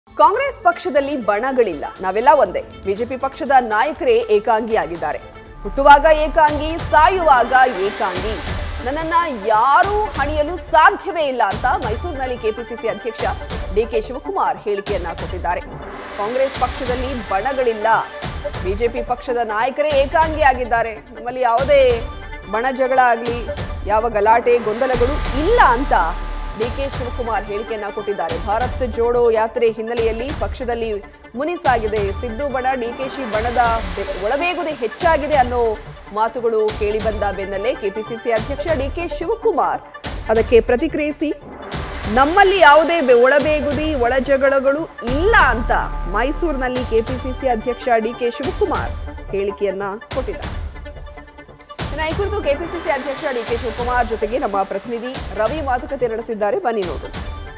ಕಾಂಗ್ರೆಸ್ ಪಕ್ಷದಲ್ಲಿ ಬಣಗಳಿಲ್ಲ ನಾವೆಲ್ಲ ಒಂದೇ ಬಿಜೆಪಿ ಪಕ್ಷದ ನಾಯಕರೇ ಏಕಾಂಗಿಯಾಗಿದ್ದಾರೆ ಹುಟ್ಟುವಾಗ ಏಕಾಂಗಿ ಸಾಯುವಾಗ ಏಕಾಂಗಿ ನನ್ನನ್ನ ಯಾರೂ ಹಣಿಯಲು ಸಾಧ್ಯವೇ ಇಲ್ಲ ಅಂತ ಮೈಸೂರಿನಲ್ಲಿ ಕೆಪಿಸಿಸಿ ಅಧ್ಯಕ್ಷ ಡಿಕೆ ಶಿವಕುಮಾರ್ ಹೇಳಿಕೆಯನ್ನ ಕೊಟ್ಟಿದ್ದಾರೆ ಕಾಂಗ್ರೆಸ್ ಪಕ್ಷದಲ್ಲಿ ಬಣಗಳಿಲ್ಲ ಬಿಜೆಪಿ ಪಕ್ಷದ ನಾಯಕರೇ ಏಕಾಂಗಿಯಾಗಿದ್ದಾರೆ ನಮ್ಮಲ್ಲಿ ಯಾವುದೇ ಬಣ ಜಗಳ ಆಗಲಿ ಯಾವ ಗಲಾಟೆ ಗೊಂದಲಗಳು ಇಲ್ಲ ಅಂತ ಡಿಕೆ ಶಿವಕುಮಾರ್ ಹೇಳಿಕೆಯನ್ನ ಕೊಟ್ಟಿದ್ದಾರೆ ಭಾರತ್ ಜೋಡೋ ಯಾತ್ರೆ ಹಿನ್ನೆಲೆಯಲ್ಲಿ ಪಕ್ಷದಲ್ಲಿ ಮುನಿಸಾಗಿದೆ ಸಿದ್ದು ಬಣ ಡಿಕೆಶಿ ಬಣದ ಬೆ- ಒಳಬೇಗುದಿ ಹೆಚ್ಚಾಗಿದೆ ಅನ್ನೋ ಮಾತುಗಳು ಕೇಳಿಬಂದ ಬೆನ್ನಲ್ಲೇ ಕೆಪಿಸಿಸಿ ಅಧ್ಯಕ್ಷ ಡಿಕೆ ಶಿವಕುಮಾರ್ ಅದಕ್ಕೆ ಪ್ರತಿಕ್ರಿಯಿಸಿ ನಮ್ಮಲ್ಲಿ ಯಾವುದೇ ಬೆ- ಒಳಬೇಗುದಿ ಒಳಜಗಳಗಳು ಇಲ್ಲ ಅಂತ ಮೈಸೂರಿನಲ್ಲಿ ಕೆಪಿಸಿಸಿ ಅಧ್ಯಕ್ಷ ಡಿಕೆ ಶಿವಕುಮಾರ್ ಹೇಳಿಕೆಯನ್ನ ಕೊಟ್ಟಿದ್ದಾರೆ ಇನ್ನು ಈ ಕುರಿತು ಕೆಪಿಸಿಸಿ ಅಧ್ಯಕ್ಷ ಡಿಕೆ ಶಿವಕುಮಾರ್ ಜೊತೆಗೆ ನಮ್ಮ ಪ್ರತಿನಿಧಿ ರವಿ ಮಾತುಕತೆ ನಡೆಸಿದ್ದಾರೆ ಬನ್ನಿ ನೋಡೋಣ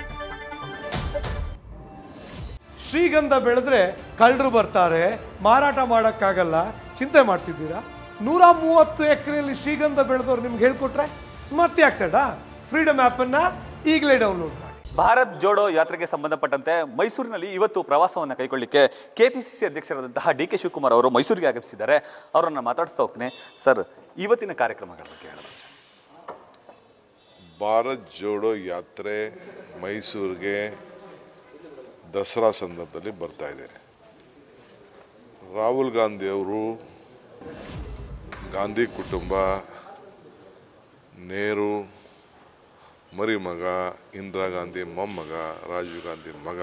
ಶ್ರೀಗಂಧ ಬೆಳೆದ್ರೆ ಕಳ್ಳರು ಬರ್ತಾರೆ ಮಾರಾಟ ಮಾಡೋಕ್ಕಾಗಲ್ಲ ಚಿಂತೆ ಮಾಡ್ತಿದ್ದೀರಾ ನೂರ ಮೂವತ್ತು ಎಕರೆಯಲ್ಲಿ ಶ್ರೀಗಂಧ ಬೆಳೆದವ್ರು ನಿಮ್ಗೆ ಹೇಳ್ಕೊಟ್ರೆ ಮತ್ತೆ ಆಗ್ತಡ ಫ್ರೀಡಮ್ ಆ್ಯಪನ್ನು ಈಗಲೇ ಡೌನ್ಲೋಡ್ ಮಾಡಿ ಭಾರತ್ ಜೋಡೋ ಯಾತ್ರೆಗೆ ಸಂಬಂಧಪಟ್ಟಂತೆ ಮೈಸೂರಿನಲ್ಲಿ ಇವತ್ತು ಪ್ರವಾಸವನ್ನು ಕೈಗೊಳ್ಳಿಕ್ಕೆ ಕೆಪಿಸಿಸಿ ಅಧ್ಯಕ್ಷರಾದಂತಹ ಡಿ ಕೆ ಶಿವಕುಮಾರ್ ಅವರು ಮೈಸೂರಿಗೆ ಆಗಮಿಸಿದ್ದಾರೆ ಅವರನ್ನ ಮಾತಾಡಿಸ್ತಾ ಹೋಗ್ತೀನಿ ಸರ್ ಇವತ್ತಿನ ಕಾರ್ಯಕ್ರಮಗಳ ಬಗ್ಗೆ ಹೇಳೋಣ ಭಾರತ್ ಜೋಡೋ ಯಾತ್ರೆ ಮೈಸೂರಿಗೆ ದಸರಾ ಸಂದರ್ಭದಲ್ಲಿ ಬರ್ತಾ ಇದೆ ರಾಹುಲ್ ಗಾಂಧಿ ಅವರು ಗಾಂಧಿ ಕುಟುಂಬ ನೆಹರು ಮರಿಮಗ ಇಂದಿರಾ ಗಾಂಧಿ ಮೊಮ್ಮಗ ರಾಜೀವ್ ಗಾಂಧಿ ಮಗ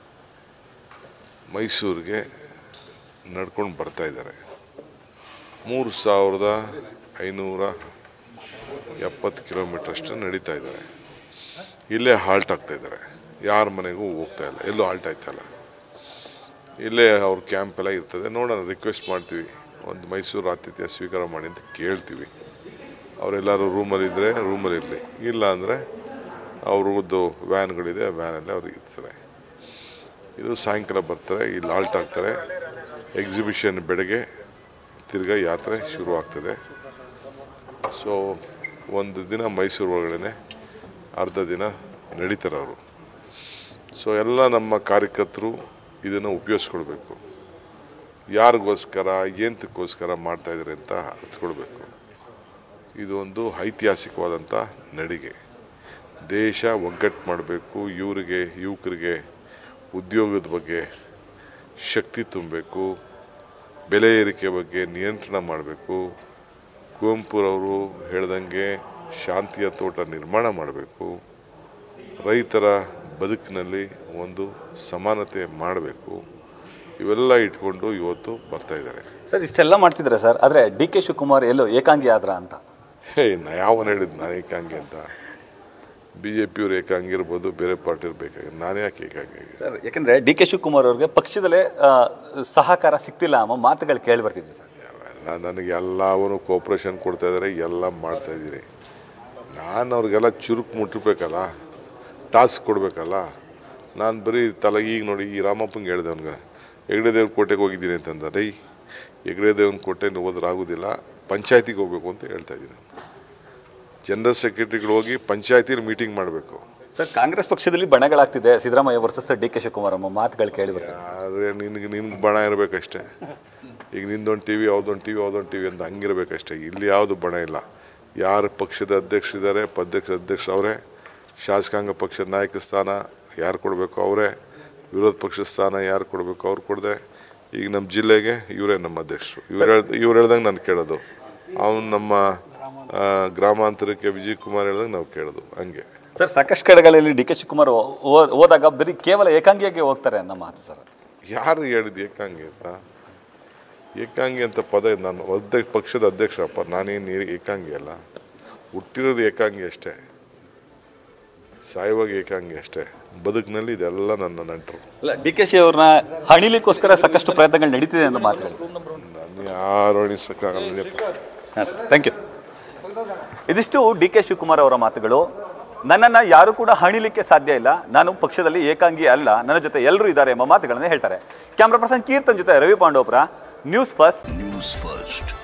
ಮೈಸೂರಿಗೆ ನಡ್ಕೊಂಡು ಬರ್ತಾ ಇದ್ದಾರೆ ಮೂರು ಸಾವಿರದ ಐನೂರ ಎಪ್ಪತ್ತು ಕಿಲೋಮೀಟರ್ ಅಷ್ಟು ನಡೀತಾ ಇದ್ದಾರೆ ಇಲ್ಲೇ ಹಾಲ್ಟ್ ಆಗ್ತಾ ಇದ್ದಾರೆ ಯಾರ ಮನೆಗೂ ಹೋಗ್ತಾ ಇಲ್ಲ ಎಲ್ಲೂ ಹಾಲ್ಟ್ ಆಯ್ತಾ ಇಲ್ಲ ಇಲ್ಲೇ ಅವ್ರ ಕ್ಯಾಂಪ್ ಎಲ್ಲ ಇರ್ತದೆ ನೋಡೋಣ ರಿಕ್ವೆಸ್ಟ್ ಮಾಡ್ತೀವಿ ಒಂದು ಮೈಸೂರು ಆತಿಥ್ಯ ಸ್ವೀಕಾರ ಮಾಡಿ ಅಂತ ಕೇಳ್ತೀವಿ ಅವರೆಲ್ಲರೂ ರೂಮಲ್ಲಿದ್ದರೆ ರೂಮಲ್ಲಿ ಇರಲಿ ಇಲ್ಲ ಅಂದರೆ ಅವ್ರದ್ದು ವ್ಯಾನ್ಗಳಿದೆ ಆ ವ್ಯಾನಲ್ಲಿ ಅವ್ರು ಇರ್ತಾರೆ ಇದು ಸಾಯಂಕಾಲ ಬರ್ತಾರೆ ಇಲ್ಲಿ ಹಾಲ್ಟ್ ಆಗ್ತಾರೆ ಎಕ್ಸಿಬಿಷನ್ ಬೆಳಗ್ಗೆ ತಿರ್ಗಾ ಯಾತ್ರೆ ಶುರು ಆಗ್ತದೆ ಸೊ ಒಂದು ದಿನ ಮೈಸೂರು ಒಳಗಡೆ ಅರ್ಧ ದಿನ ನಡೀತಾರೆ ಅವರು ಸೊ ಎಲ್ಲ ನಮ್ಮ ಕಾರ್ಯಕರ್ತರು ಇದನ್ನು ಉಪಯೋಗಿಸ್ಕೊಳ್ಬೇಕು ಯಾರಿಗೋಸ್ಕರ ಏನಕ್ಕೋಸ್ಕರ ಮಾಡ್ತಾ ಇದ್ದಾರೆ ಅಂತ ಅರ್ಥಕೊಳ್ಬೇಕು ಇದೊಂದು ಐತಿಹಾಸಿಕವಾದಂಥ ನಡಿಗೆ ದೇಶ ಒಗ್ಗಟ್ಟು ಮಾಡಬೇಕು ಇವರಿಗೆ ಯುವಕರಿಗೆ ಉದ್ಯೋಗದ ಬಗ್ಗೆ ಶಕ್ತಿ ತುಂಬಬೇಕು ಬೆಲೆ ಏರಿಕೆ ಬಗ್ಗೆ ನಿಯಂತ್ರಣ ಮಾಡಬೇಕು ಕುವೆಂಪುರವರು ಹೇಳ್ದಂಗೆ ಶಾಂತಿಯ ತೋಟ ನಿರ್ಮಾಣ ಮಾಡಬೇಕು ರೈತರ ಬದುಕಿನಲ್ಲಿ ಒಂದು ಸಮಾನತೆ ಮಾಡಬೇಕು ಇವೆಲ್ಲ ಇಟ್ಕೊಂಡು ಇವತ್ತು ಬರ್ತಾ ಇದ್ದಾರೆ ಸರ್ ಇಷ್ಟೆಲ್ಲ ಮಾಡ್ತಿದ್ದಾರೆ ಸರ್ ಆದ್ರೆ ಡಿ ಕೆ ಶಿವಕುಮಾರ್ ಎಲ್ಲೋ ಏಕಾಂಗಿ ಆದ್ರ ಅಂತ ಹೇ ನಾ ಯಾವನು ಹೇಳಿದ್ದು ನಾನು ಏಕಾಂಗಿ ಅಂತ ಬಿ ಜೆ ಪಿಯವ್ರು ಏಕಾಂಗಿ ಇರ್ಬೋದು ಬೇರೆ ಪಾರ್ಟಿ ಇರಬೇಕಾಗಿ ನಾನು ಯಾಕೆ ಏಕಾಂಗಿ ಆಗಿದೆ? ಸರ್ ಯಾಕಂದ್ರೆ ಡಿ ಕೆ ಶಿವಕುಮಾರ್ ಅವ್ರಿಗೆ ಪಕ್ಷದಲ್ಲೇ ಆ, ಸಹಕಾರ ಸಿಗ್ತಿಲ್ಲ ಅನ್ನೋ ಮಾತುಗಳು ಕೇಳಿ ಬರ್ತಿದೆ ಸರ್ ಎಲ್ಲ ನನಗೆ ಎಲ್ಲವೂ ಕೋಪ್ರೇಷನ್ ಕೊಡ್ತಾ ಇದ್ದಾರೆ ಎಲ್ಲ ಮಾಡ್ತಾ ಇದ್ದೀನಿ ನಾನು ಅವ್ರಿಗೆಲ್ಲ ಚುರುಕು ಮುಟ್ಟಬೇಕಲ್ಲ ಟಾಸ್ಕ್ ಕೊಡಬೇಕಲ್ಲ ನಾನು ಬರೀ ತಲೆ ಈಗ ನೋಡಿ ಈ ರಾಮಪ್ಪಂಗೆ ಹೇಳಿದೆ ಅವ್ನಿಗೆ ಹೆಗ್ಡೆ ದೇವ್ರ ಕೋಟೆಗೆ ಹೋಗಿದ್ದೀನಿ ಅಂತಂದ ರೈ ಹೆಗ್ಡೆ ದೇವ್ನ ಕೋಟೆ ಹೋದ್ರೆ ಆಗೋದಿಲ್ಲ ಪಂಚಾಯತಿಗೆ ಹೋಗ್ಬೇಕು ಅಂತ ಹೇಳ್ತಾ ಇದ್ದೀನಿ ಜನರಲ್ ಸೆಕ್ರೆಟರಿಗಳು ಹೋಗಿ ಪಂಚಾಯತಿಲಿ ಮೀಟಿಂಗ್ ಮಾಡಬೇಕು ಸರ್ ಕಾಂಗ್ರೆಸ್ ಪಕ್ಷದಲ್ಲಿ ಬಣಗಳಾಗ್ತಿದೆ Siddaramaiah versus D K Shivakumar ಅನ್ನೋ ಮಾತುಗಳು ಕೇಳಿ ಬರ್ತಿದೆ ಆದರೆ ನಿನಗೆ ನಿನ್ಗೆ ಬಣ ಇರಬೇಕಷ್ಟೇ ಈಗ ನಿಂದೊಂದು ಟಿ ವಿ ಅವ್ದೊಂದು ಟಿ ವಿ ಅವ್ದೊಂದು ಟಿ ವಿ ಅಂತ ಹಂಗಿರ್ಬೇಕಷ್ಟೇ ಇಲ್ಲಿ ಯಾವುದು ಬಣ ಇಲ್ಲ ಯಾರು ಪಕ್ಷದ ಅಧ್ಯಕ್ಷರಿದ್ದಾರೆ ಪದ್ಯಕ್ಷ ಅಧ್ಯಕ್ಷ ಅವರೇ ಶಾಸಕಾಂಗ ಪಕ್ಷದ ನಾಯಕ ಸ್ಥಾನ ಯಾರು ಕೊಡಬೇಕು ಅವರೇ ವಿರೋಧ ಪಕ್ಷದ ಸ್ಥಾನ ಯಾರು ಕೊಡಬೇಕು ಅವ್ರು ಕೊಡದೆ ಈಗ ನಮ್ಮ ಜಿಲ್ಲೆಗೆ ಇವರೇ ನಮ್ಮ ಅಧ್ಯಕ್ಷರು ಇವ್ರು ಹೇಳ್ದ ಇವ್ರು ಹೇಳ್ದಂಗೆ ನಾನು ಕೇಳೋದು ಅವನು ನಮ್ಮ ಆ, ಗ್ರಾಮಾಂತರಕ್ಕೆ ವಿಜಯ್ ಕುಮಾರ್ ಹೇಳ್ದಂಗೆ ನಾವು ಕೇಳೋದು ಹಂಗೆ ಸರ್ ಸಾಕಷ್ಟು ಕಡೆಗಳಲ್ಲಿ ಡಿ ಕೆ ಶಿವಕುಮಾರ್ ಹೋ- ಹೋದಾಗ ಬರೀ ಕೇವಲ ಏಕಾಂಗಿಯಾಗಿ ಹೋಗ್ತಾರೆ ಅನ್ನೋ ಮಾತು ಸರ್ ಯಾರು ಹೇಳಿದ್ದು ಏಕಾಂಗಿ ಅಂತ ಏಕಾಂಗಿ ಅಂತ ಪದ ನಾನು ಅಧ್ಯಕ್ಷ ಪಕ್ಷದ ಅಧ್ಯಕ್ಷರಪ್ಪ ನಾನೇನು ಏಕಾಂಗಿ ಅಲ್ಲ ಹುಟ್ಟಿರೋದು ಏಕಾಂಗಿ ಅಷ್ಟೇ ಸಾಯುವಾಗ ಏಕಾಂಗಿ ಅಷ್ಟೇ ಬದುಕಿನಲ್ಲಿ ಇದೆಲ್ಲ ನನ್ನ ನಂಟರು ಅಲ್ಲ ಡಿ ಕೆ ಶಿ ಅವ್ರನ್ನ ಹಣಿಲಿಕ್ಕೋಸ್ಕರ ಸಾಕಷ್ಟು ಪ್ರಯತ್ನಗಳು ನಡೀತಿದೆ ಅನ್ನೋ ಮಾತುಗಳು ಸರ್ ನಾನು ಯಾರು ಅಣಿಸಕ್ಕಾಗಲ್ಲ ನಡೆಯಪ್ಪ. ಥ್ಯಾಂಕ್ ಯು ಇದಿಷ್ಟು ಡಿ ಕೆ ಶಿವಕುಮಾರ್ ಅವರ ಮಾತುಗಳು ನನ್ನನ್ನು ಯಾರು ಕೂಡ ಹಣಿಲಿಕ್ಕೆ ಸಾಧ್ಯ ಇಲ್ಲ ನಾನು ಪಕ್ಷದಲ್ಲಿ ಏಕಾಂಗಿ ಅಲ್ಲ ನನ್ನ ಜೊತೆ ಎಲ್ಲರೂ ಇದ್ದಾರೆ ಎಂಬ ಮಾತುಗಳನ್ನು ಹೇಳ್ತಾರೆ ಕ್ಯಾಮ್ರಾ ಪರ್ಸನ್ ಕೀರ್ತನ್ ಜೊತೆ Ravi Pandopura news first news first